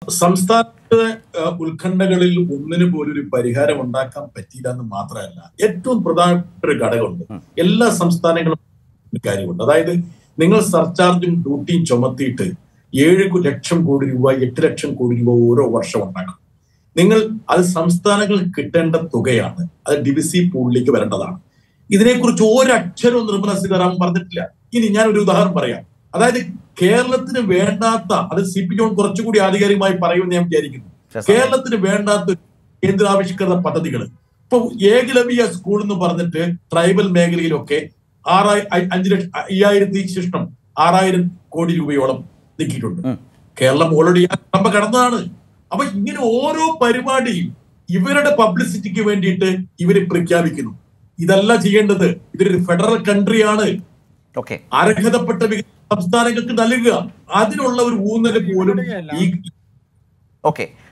സംസ്ഥാനത്തെ ഏഹ്, ഉത്കണ്ഠകളിൽ ഒന്നിന് പോലും ഒരു പരിഹാരം ഉണ്ടാക്കാൻ പറ്റിയില്ല എന്ന് മാത്രമല്ല ഏറ്റവും പ്രധാനപ്പെട്ട ഒരു ഘടകമുണ്ട് എല്ലാ സംസ്ഥാനങ്ങളും ഒരു കാര്യമുണ്ട് അതായത് നിങ്ങൾ സർചാർജും ഡ്യൂട്ടിയും ചുമത്തിയിട്ട് ഏഴ് കു- ലക്ഷം കോടി രൂപ എട്ട് ലക്ഷം കോടി രൂപ ഓരോ വർഷം ഉണ്ടാക്കും നിങ്ങൾ അത് സംസ്ഥാനങ്ങൾക്ക് കിട്ടേണ്ട തുകയാണ് അത് ഡിവിസി പൂളിലേക്ക് വരേണ്ടതാണ് ഇതിനെക്കുറിച്ച് ഒരക്ഷരവും നിർമ്മല സീതാരാമൻ പറഞ്ഞിട്ടില്ല ഇനി ഞാൻ ഒരു ഉദാഹരണം പറയാം അതായത് കേരളത്തിന് വേണ്ടാത്ത അത് സി പി ജോൺ കുറച്ചുകൂടി ആധികാരികമായി പറയുമെന്ന് ഞാൻ വിചാരിക്കുന്നു ശരി. കേരളത്തിന് വേണ്ടാത്ത കേന്ദ്രാവിഷ്കൃത പദ്ധതികൾ ഇപ്പൊ ഏകലവ്യ സ്കൂൾ എന്ന് പറഞ്ഞിട്ട് ട്രൈബൽ മേഖലയിലൊക്കെ ആറായി അ- അഞ്ച് ലക്ഷം അയ്യായിരത്തി ശിഷ്ടം ആറായിരം കോടി രൂപയോളം നീക്കിയിട്ടുണ്ട് ഉം. കേരളം ഓൾറെഡി ആ കടമ്പ കടന്നതാണ് അപ്പൊ ഇങ്ങനെ ഓരോ പരിപാടിയും ഇവരുടെ പബ്ലിസിറ്റിക്ക് വേണ്ടിയിട്ട് ഇവര് പ്രഖ്യാപിക്കുന്നു ഇതല്ല ചെയ്യേണ്ടത് ഇതൊരു ഫെഡറൽ കൺട്രിയാണ് ഓക്കെ അർഹതപ്പെട്ട വികസന സംസ്ഥാനങ്ങൾക്ക് നൽകുക അതിനുള്ള ഒരു ഊന്നൽ പോലും ഈ ഓക്കെ